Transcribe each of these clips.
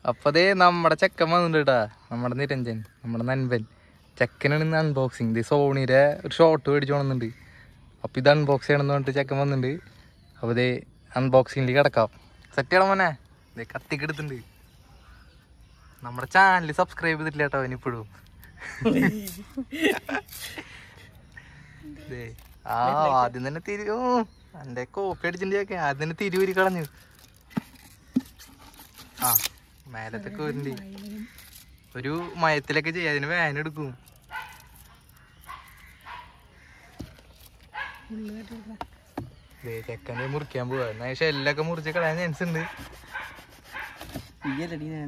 അപ്പൊ അതേ നമ്മുടെ ചെക്കൻ വന്നിട്ടുണ്ട് കേട്ടാ നമ്മുടെ നിരഞ്ജൻ നമ്മുടെ നൻപൻ ചെക്കനാണ് ഇന്ന് അൺബോക്സിങ് ഇത് സോണിയുടെ ഒരു ഷോർട്ട് മേടിച്ചു വന്നിട്ടുണ്ട് അപ്പൊ ഇത് അൺബോക്സ് ചെയ്യണമെന്ന് പറഞ്ഞിട്ട് ചെക്കൻ വന്നിട്ടുണ്ട് അപ്പൊ ഇതേ അൺബോക്സിംഗിൽ കിടക്കാം സെറ്റ് ചെയ്യണം മോനെ ഇതേ കത്തിക്കെടുത്തുണ്ട് നമ്മുടെ ചാനൽ സബ്സ്ക്രൈബ് ചെയ്തിട്ടില്ല കേട്ടോ അവനിപ്പോഴും ദേ, ആ ആദ്യം തന്നെ തിരി ഓ എന്റെ കോപ്പി അടിച്ചിട്ട് ആദ്യം തന്നെ തിരിയൂരി കളഞ്ഞു ആ മേലത്തെ കോരിണ്ട് ഒരു മയത്തിലൊക്കെ ചെയ്യാം അതിന് വേന എടുക്കും ദേ, ചെക്കനെ മുറിക്കാൻ പോവാ എന്നാ ഷെല്ലൊക്കെ മുറിച്ച് കളയാൻ ചാൻസ് ഉണ്ട് ഇയ്യല്ലടി ഞാൻ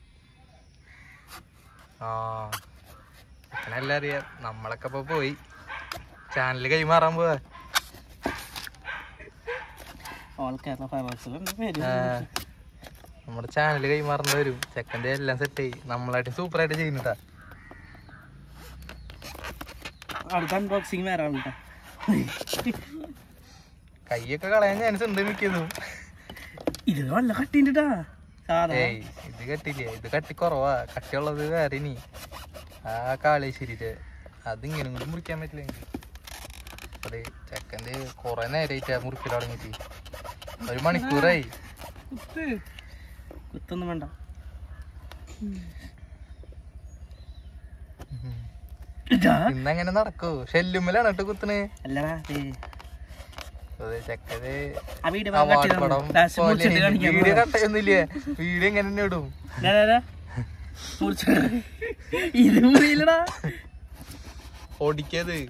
ആ ചെക്കനെല്ലാം അറിയാം നമ്മളൊക്കെ ഇപ്പൊ പോയി ചാനല് കൈമാറാൻ പോവാ ഓൾ കേരള ഫൈബേഴ്സിലുണ്ട് പേര് ആ, നമ്മുടെ ചാനൽ കൈമാറേണ്ടി വരും ചെക്കൻ്റെ എല്ലാം സെറ്റ് ആയി നമ്മളായിട്ട് സൂപ്പർ ആയിട്ട് ചെയ്യുന്നുട്ടാ അടുത്ത അൺബോക്സിങ് വേറെ ആളുണ്ടാ കൈയൊക്കെ കളയാൻ ചാൻസ് ഉണ്ട് മിക്കതും ഇത് നല്ല കട്ടിണ്ടാ സാധാ ഏയ് ഇത് കട്ടില്ലേ ഇത് കട്ടി കുറവാ കട്ടിയുള്ളത് വേറെ ഇനി ആ കാളേശ്ശേരിയില് അതിങ്ങനെ കൂടി മുറിക്കാൻ പറ്റില്ല എനിക്ക് അതെ ചെക്കൻ്റെ കുറെ നേരമായിട്ടാ മുറിക്കൽ തുടങ്ങിയിട്ട് ഒരു മണിക്കൂറായി കുത്തൊന്നും വേണ്ട ഇതാ ഇന്നങ്ങനെ നടക്കോ ഷെല്ലുമ്മലാണ് കേട്ടോ കുത്തണ് അല്ലടാ ദേ. അതെ ചെക്കന് ആ വീട് അവാർഡ് പടം ലാസ്റ്റ് പോലെ മുറിച്ചിട്ട് കാണിക്കാം വീഡിയോ കട്ടയൊന്നുമില്ലേ വീഡിയോ എങ്ങനെ തന്നെ ഇടും ദേ, ദേ, ദേ. മുറിച്ച് ഇത് മുറിയില്ലടാ ഓടിക്കത്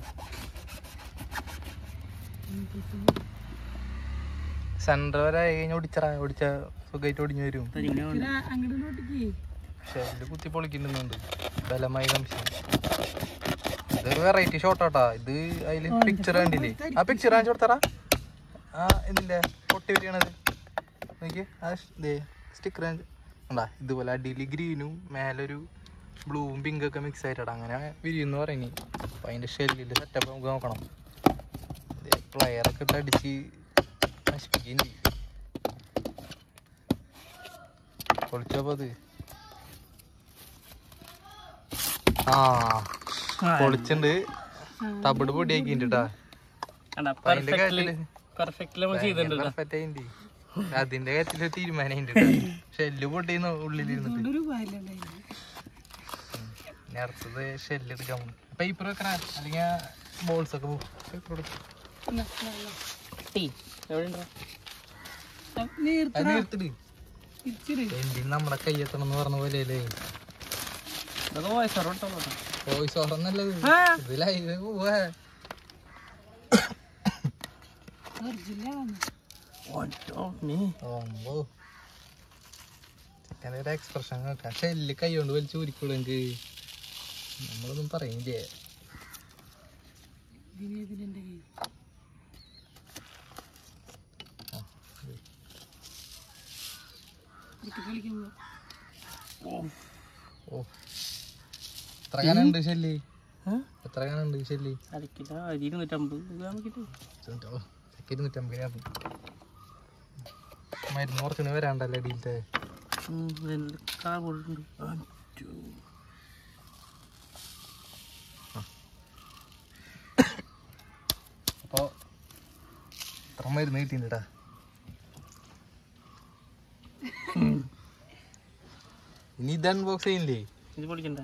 സെന്റർ വരെ ആയി കഴിഞ്ഞാൽ ഓടിച്ചറാ ഓടിച്ച സുഖമായിട്ട് ഒടിഞ്ഞു വരും ഇങ്ങനെ ഉണ്ട്. പക്ഷെ ഇതില് കുത്തി പൊളിക്കുന്നുണ്ട് ബലമായി സംശയം ഇതൊരു വെറൈറ്റി ഷോട്ടാട്ടാ ഇത് അതില് പിക്ചർ കണ്ടില്ലേ ആ പിക്ചർ കാണിച്ചു കൊടുത്തറാ ആ ഇതില്ലേ പൊട്ടി വരികയാണത് നോക്കിയേ ആ സ്റ്റിക്കർ ഉണ്ടാ ഇതുപോലെ അടിയിൽ ഗ്രീനും മേലൊരു ബ്ലൂവും പിങ്കും ഒക്കെ മിക്സ് ആയിട്ടാ അങ്ങനെ വിരിയെന്ന് പറയുന്നത് അപ്പൊ അതിന്റെ ഷെല്ലിന്റെ സെറ്റപ്പ് നമുക്ക് നോക്കണം പ്ലെയറൊക്കെ ഇട്ട് അടിച്ച് നശിപ്പിക്കുകയും ചെയ്യും പൊളിച്ചപ്പോ അത് ആ പൊളിച്ചുണ്ട് തവിട് പൊടിയാക്കിട്ടാ കണ്ടാ, അപ്പൊ അതിന്റെ perfectly- കാര്യത്തില് perfectly നമ്മൾ ചെയ്തിട്ടുണ്ട് ട്ടോ. perfect ആയിണ്ട്. അതിന്റെ കാര്യത്തില് തീരുമാനം ഷെല്ല് പൊട്ടിന്ന് ഉള്ളിലിരുന്നിട്ട് ഇനി അടുത്തത് ഷെല്ല് എടുക്കാൻ പേപ്പർ വെക്കണ അല്ലെങ്കിൽ ബോൾസ് ഒക്കെ പേപ്പർ എടുക്കും ടീ, എവിടെയുണ്ടെടാ? അത് നിർത്തിട് എന്തിന് നമ്മളെ കയ്യെത്തണം എന്ന് പറഞ്ഞ പോലെ അല്ലേ ഇതൊക്കെ voice over ഇട്ടോ കേട്ടോ. വോയിസ് ഓർന്നല്ലത് ആ. ഇത് ലൈവ് പോവാ ഓ, നീ. ഓമ്പോ ചെക്കൻ്റെ ഒരു എക്സ്പ്രഷൻ നോക്കാം ഷെല്ല് കൈ കൊണ്ട് വലിച്ചു ഊരിക്കോളൂ എനിക്ക് നമ്മളൊന്നും പറയില്ലേ ഓ എത്ര കാനുണ്ട് ഷെല്ലി ആ? എത്ര കാനുണ്ട് ഷെല്ലി അരക്കിലോ അരി ഇരുന്നൂറ്റമ്പത് ഗ്രാം കിട്ടും ചെക്ക ഇരുന്നൂറ്റമ്പത് ഗ്രാം മരുന്ന് കുറച്ചിന് വരാണ്ടല്ലോ അടിയിലത്തെ കാർബോർഡ് അപ്പൊ എത്ര മരുന്ന് കിട്ടിണ്ടാ ഇനി ഇത് അൺബോക്സ് ചെയ്യില്ലേ ഇത് പൊളിക്കണ്ട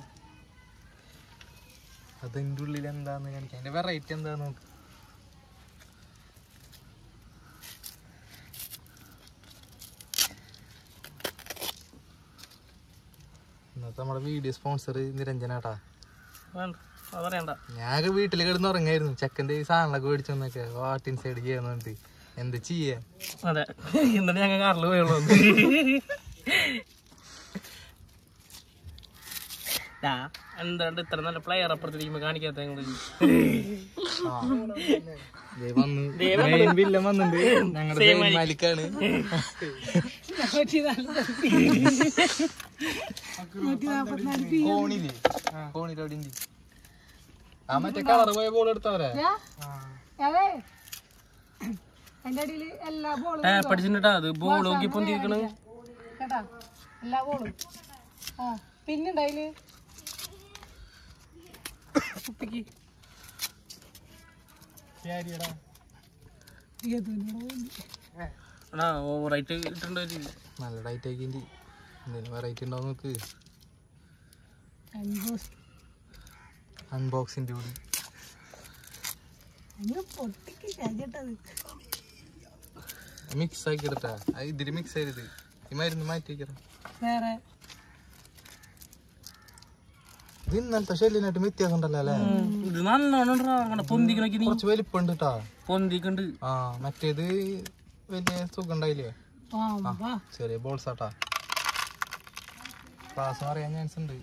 അതിൻ്റെ ഉള്ളിൽ എന്താന്ന് കാണിക്കാം അതിന്റെ വെറൈറ്റി എന്താ നോക്ക് ഇന്നത്തെ നമ്മുടെ വീഡിയോ സ്പോൺസർ നിരഞ്ജനാട്ടാ വേണ്ട അത് പറയണ്ട ഞാൻ വീട്ടിൽ കിടന്ന് ഉറങ്ങായിരുന്നു ചെക്കൻ്റെ ഈ സാധനങ്ങളൊക്കെ മേടിച്ചു വന്നൊക്കെ വാട്ട് ഇൻസൈഡ് ചെയ്യാന്നുണ്ട് എന്ത് ചെയ്യാ അതെ എന്നിട്ട് ഞങ്ങൾ കാറിൽ പോയുള്ളൂ എന്താണ്ട് ഇത്ര നല്ല പ്ലെയർ അപ്പുറത്തിരിക്കുമ്പോ കാണിക്കാത്ത ഞങ്ങള് ദേ വന്നു മെയിൻ വില്ലൻ വന്നിട്ടുണ്ട് ഞങ്ങളുടെ മാലിക്കാണ് കോണില്ലേ കോണിൽ അവിടെ ഉണ്ട്. ആ മറ്റേ കളർ പോയ ബോൾ എടുത്തവരെ എന്റെ അടിയില് എല്ലാ ബോളും ഏ പഠിച്ചിട്ടാ അത് ബോൾ നോക്കി പൊന്തിരിക്കണ് കേട്ടാ എല്ലാ ബോളും ആ പിന്നുണ്ടായില് കുപ്പിക്ക് എടാ ഓവറായിട്ട് ഇട്ടുണ്ട് നല്ല ഡൈറ്റ് ആക്കിൻ്റെ എന്തെങ്കിലും വെറൈറ്റി ഉണ്ടാവും നോക്ക് അൺബോക്സിൻ്റെ കൂടി പൊട്ടിക്ക് കഴിച്ചിട്ടത് മിക്സ് ആക്കി എടുത്താ അത് ഇതില് മിക്സ് ചെയ്തത് ഈ മരുന്ന് മാറ്റി വെക്കണം വേറെ ഇത് ഇന്നലത്തെ ഷെല്ലിനായിട്ട് വ്യത്യാസം ഉണ്ടല്ലോ അല്ലേ ഇത് നല്ലോണം അങ്ങനെ പൊന്തിക്കണക്ക് നീ കുറച്ച് വലിപ്പം ഉണ്ട് കേട്ടാ പൊന്തിക്കണ്ട് ആ മറ്റേത് വലിയ സുഖം ഉണ്ടായില്ലേ ആ വാ ചെറിയ ബോൾസ് ആട്ടാ ക്ലാസ് അറിയാൻ ചാൻസ് ഉണ്ട്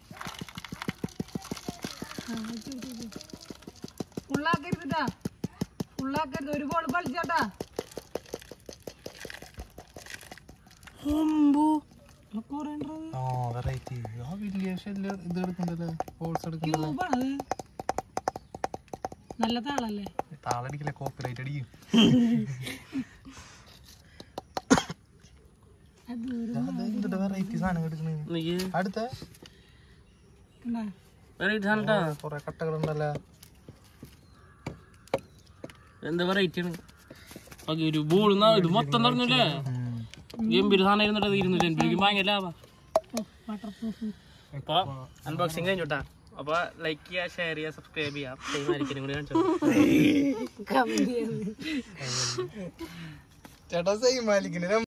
ഫുള്ളാക്കരുതാ ഫുള്ളാക്കരുത് ഒരു ബോൾ കളിച്ചാട്ടാ ആ വെറൈറ്റി ആ വലിയ ഷെല്ല് ഇത് എടുക്കണ്ടല്ലേ ബോൾസ് എടുക്കണ്ടല്ലേ ക്യൂബാണത് നല്ല താളല്ലേ താളടിക്കില്ല കോപ്പിറൈറ്റ് അടിക്കും അത് വെറൈറ്റി സാധനം എടുക്കണേ നീ അടുത്ത കണ്ടാ വെറൈറ്റി സാധനട്ടാ കൊറേ കട്ടകളുണ്ടല്ലോ എന്താ വെറൈറ്റി ആണ് ഓക്കെ ഒരു ബോൾ ഇത് മൊത്തം പറഞ്ഞല്ലേ ഗംഭീര സാധനം ഇരുന്നിട്ട് ഇരുന്നൂറ്റി അൻപത് രൂപ ഭയങ്കര ലാഭ വാട്ടർ പ്രൂഫ് അപ്പൊ അൺബോക്സിങ് കഴിഞ്ഞോട്ടാ അപ്പൊ ലൈക്ക് ചെയ്യുക ഷെയർ ചെയ്യുക സബ്സ്ക്രൈബ് ചെയ്യാം സെയിം ആയിരിക്കും കൂടി കാണിച്ചോ കമന്റ് ചെയ്യുന്നത് ചേട്ടാ സെയിം മാലിക്കിന്